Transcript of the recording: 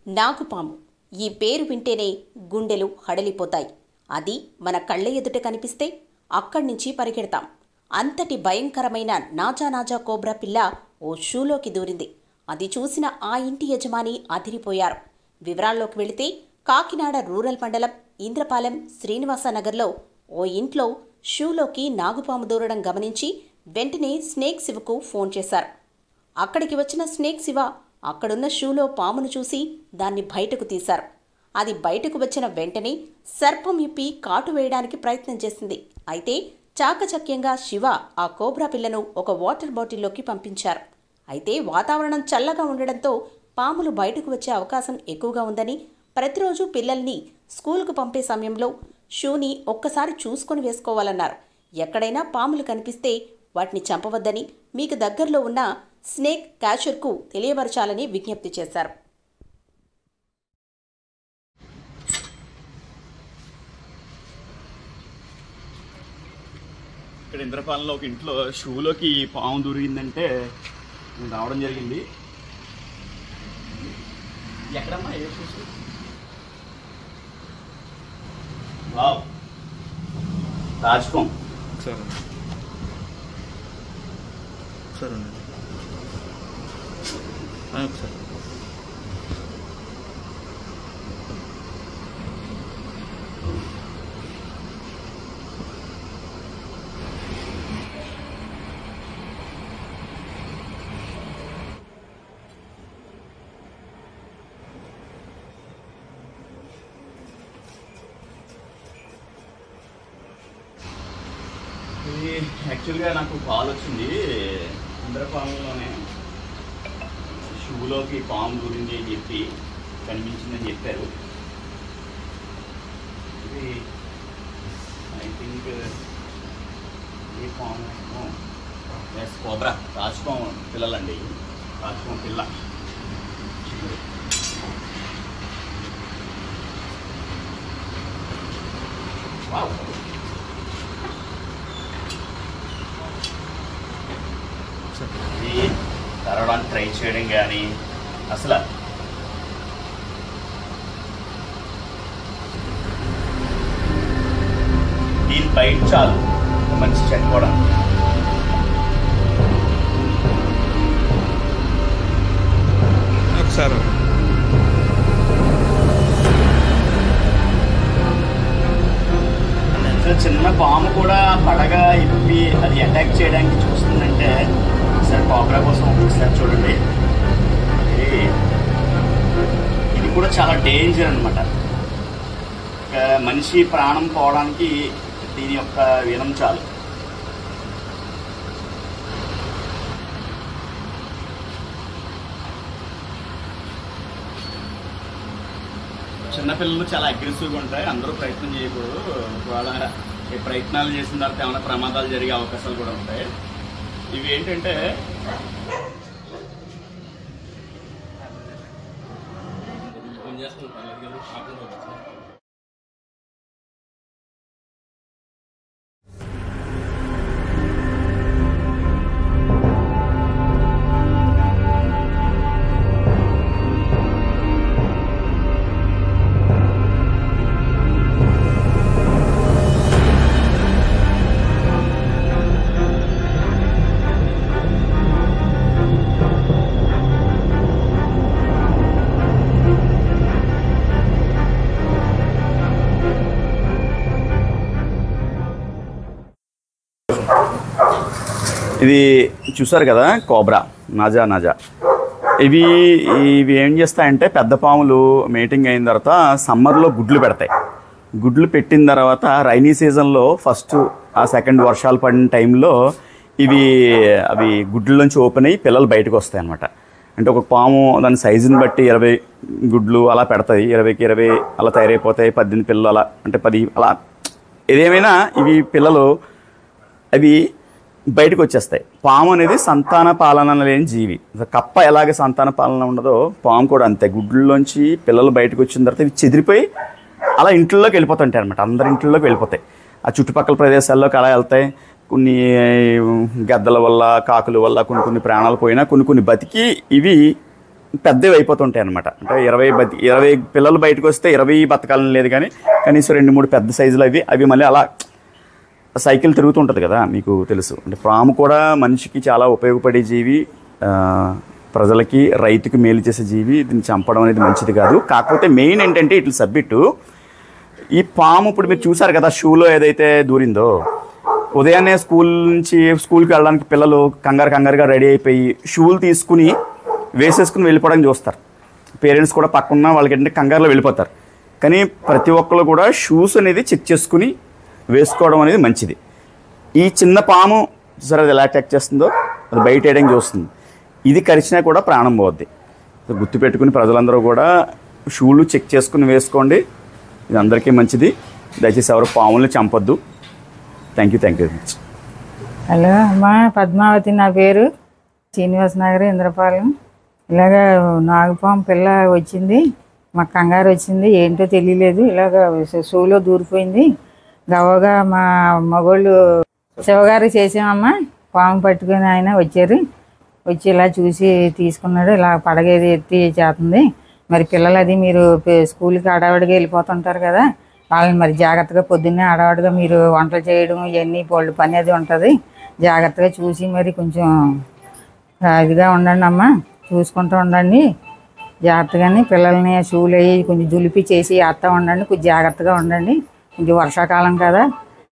నాగుపాము ఈ పేరు వింటేనే గుండెలు హడలిపోతాయి అది మన కళ్ళ ఎదుట కనిపిస్తే అక్కడి నుంచి పరిగెడతాం అంతటి భయంకరమైన నాజా నాజా కోబ్రా పిల్ల ఓ షూలోకి దూరింది అది చూసిన ఆ ఇంటి యజమాని అదిరిపోయారు వివరాల్లోకి వెళితే కాకినాడ రూరల్ మండలం ఇంద్రపాలెం శ్రీనివాసనగర్లో ఓ ఇంట్లో షూలోకి నాగుపాము దూరడం గమనించి వెంటనే స్నేక్ శివకు ఫోన్ చేశారు అక్కడికి వచ్చిన స్నేక్ శివ అక్కడున్న షూలో పామును చూసి దాన్ని బయటకు తీశారు అది బయటకు వచ్చిన వెంటనే సర్పం ఇప్పి కాటు వేయడానికి ప్రయత్నం చేసింది అయితే చాకచక్యంగా శివ ఆ కోబ్రా పిల్లను ఒక వాటర్ బాటిల్లోకి పంపించారు అయితే వాతావరణం చల్లగా ఉండడంతో పాములు బయటకు వచ్చే అవకాశం ఎక్కువగా ఉందని ప్రతిరోజు పిల్లల్ని స్కూలుకు పంపే సమయంలో షూని ఒక్కసారి చూసుకొని వేసుకోవాలన్నారు ఎక్కడైనా పాములు కనిపిస్తే వాటిని చంపవద్దని మీకు దగ్గరలో ఉన్న స్నేక్ క్యాచర్కు తెలియపరచాలని విజ్ఞప్తి చేశారు ఇక్కడ ఇంద్రపాలెంలో ఒక ఇంట్లో షూలోకి పాము దూరిందంటే నేను రావడం జరిగింది ఎక్కడమ్మా ఏ షూస్ వావ్ రాజ్కోమ్ సరే సరే ఒకసారి ఇది యాక్చువల్గా నాకు కాల్ వచ్చింది ఇంద్రపాలెంలోనే షూలోకి పాము దూరింది అని చెప్పి కనిపించిందని చెప్పారు ఇది ఐ థింక్ ఈ పాము ఎస్ కోబ్రా రాజకోమ పిల్లలండి రాజకోమ పిల్ల వావ్ ఇది తరవడానికి ట్రై చేయడం కానీ అసలు దీని బయట చాలు ఒక మనిషి చనిపోవడం ఒకసారి అసలు చిన్న పాము కూడా పడగ ఇప్పి అది అటాక్ చేయడానికి చూస్తుందంటే సరే కోబ్రా కోసం ఒకసారి చూడండి ఇది ఇది కూడా చాలా డేంజర్ అనమాట మనిషి ప్రాణం పోవడానికి దీని యొక్క వినం చాలు చిన్నపిల్లలు చాలా అగ్రెసివ్గా ఉంటాయి అందరూ ప్రయత్నం చేయకూడదు వాళ్ళ ఈ ప్రయత్నాలు చేసిన తర్వాత ఏమైనా ప్రమాదాలు జరిగే అవకాశాలు కూడా ఉంటాయి ఇవి ఏంటంటే ఇది చూసారు కదా కోబ్రా నాజా నాజా ఇవి ఇవి ఏం చేస్తాయంటే పెద్ద పాములు మీటింగ్ అయిన తర్వాత సమ్మర్లో గుడ్లు పెడతాయి గుడ్లు పెట్టిన తర్వాత రైనీ సీజన్లో ఫస్ట్ ఆ సెకండ్ వర్షాలు పడిన టైంలో ఇవి అవి గుడ్లలోంచి ఓపెన్ అయ్యి పిల్లలు బయటకు వస్తాయి అనమాట అంటే ఒక పాము దాని సైజుని బట్టి ఇరవై గుడ్లు అలా పెడతాయి ఇరవైకి ఇరవై అలా తయారైపోతాయి పద్దెనిమిది పిల్లలు అలా అంటే పది అలా ఏదేమైనా ఇవి పిల్లలు అవి బయటకు వచ్చేస్తాయి పాము అనేది సంతాన పాలన లేని జీవి కప్ప ఎలాగ సంతాన పాలన ఉండదో పాము కూడా అంతే గుడ్లలోంచి పిల్లలు బయటకు వచ్చిన తర్వాత ఇవి చెదిరిపోయి అలా ఇంట్లోకి వెళ్ళిపోతుంటాయి అనమాట అందరి ఇంట్లోకి వెళ్ళిపోతాయి ఆ చుట్టుపక్కల ప్రదేశాల్లోకి అలా వెళ్తాయి కొన్ని గద్దల వల్ల కాకుల వల్ల కొన్ని కొన్ని ప్రాణాలు పోయినా కొన్ని కొన్ని బతికి ఇవి పెద్దవి అయిపోతుంటాయి అనమాట అంటే ఇరవై బతి ఇరవై పిల్లలు బయటకు వస్తే ఇరవై బతకాలని లేదు కానీ కనీసం రెండు మూడు పెద్ద సైజులు అవి అవి మళ్ళీ అలా సైకిల్ తిరుగుతుంటుంది కదా మీకు తెలుసు అంటే పాము కూడా మనిషికి చాలా ఉపయోగపడే జీవి ఆ, ప్రజలకి రైతుకి మేలు చేసే జీవి దీన్ని చంపడం అనేది మంచిది కాదు కాకపోతే మెయిన్ ఏంటంటే ఇట్లా సబ్మిట్ ఈ పాము ఇప్పుడు మీరు చూసారు కదా షూలో ఏదైతే దూరిందో ఉదయాన్నే స్కూల్ నుంచి స్కూల్కి వెళ్ళడానికి పిల్లలు కంగారు కంగారుగా రెడీ అయిపోయి షూలు తీసుకుని వేసేసుకుని వెళ్ళిపోవడానికి చూస్తారు పేరెంట్స్ కూడా పక్కన వాళ్ళకి ఏంటంటే కంగారులో వెళ్ళిపోతారు కానీ ప్రతి ఒక్కరు కూడా షూస్ అనేది చెక్ చేసుకుని వేసుకోవడం అనేది మంచిది ఈ చిన్న పాము సరే అది ఎలా అటాక్ చేస్తుందో అది బయట వేయడానికి చూస్తుంది ఇది కరిచినా కూడా ప్రాణం పోద్ది సో గుర్తుపెట్టుకుని ప్రజలందరూ కూడా షూలు చెక్ చేసుకుని వేసుకోండి ఇది అందరికీ మంచిది దయచేసి ఎవరు పాముల్ని చంపొద్దు thank you thank you very much hello అమ్మా పద్మావతి నా పేరు శ్రీనివాస నగర్ ఇంద్రపాలెం ఇలాగ నాగపాము పిల్ల వచ్చింది మాకు కంగారు వచ్చింది ఏంటో తెలియలేదు ఇలాగ షూలో దూరిపోయింది గవగా మా మగోళ్ళు శివగారు చేసామమ్మా పాము పట్టుకుని ఆయన వచ్చారు వచ్చి ఇలా చూసి తీసుకున్నాడు ఇలా పడగేది ఎత్తి చేస్తుంది మరి పిల్లలు అది మీరు పే- స్కూల్కి ఆడవాడిగా వెళ్ళిపోతుంటారు కదా వాళ్ళని మరి జాగ్రత్తగా పొద్దున్నే ఆడవాడిగా మీరు వంటలు చేయడం ఇవన్నీ పొళ్ళు పని అది ఉంటుంది జాగ్రత్తగా చూసి మరి కొంచెం ఆ, ఇదిగా ఉండండి అమ్మ చూసుకుంటూ ఉండండి జాగ్రత్తగానే పిల్లల్ని షూలు అయ్యి కొంచెం దులిపి చేసి వేస్తూ ఉండండి కొంచెం జాగ్రత్తగా ఉండండి కొంచెం వర్షాకాలం కదా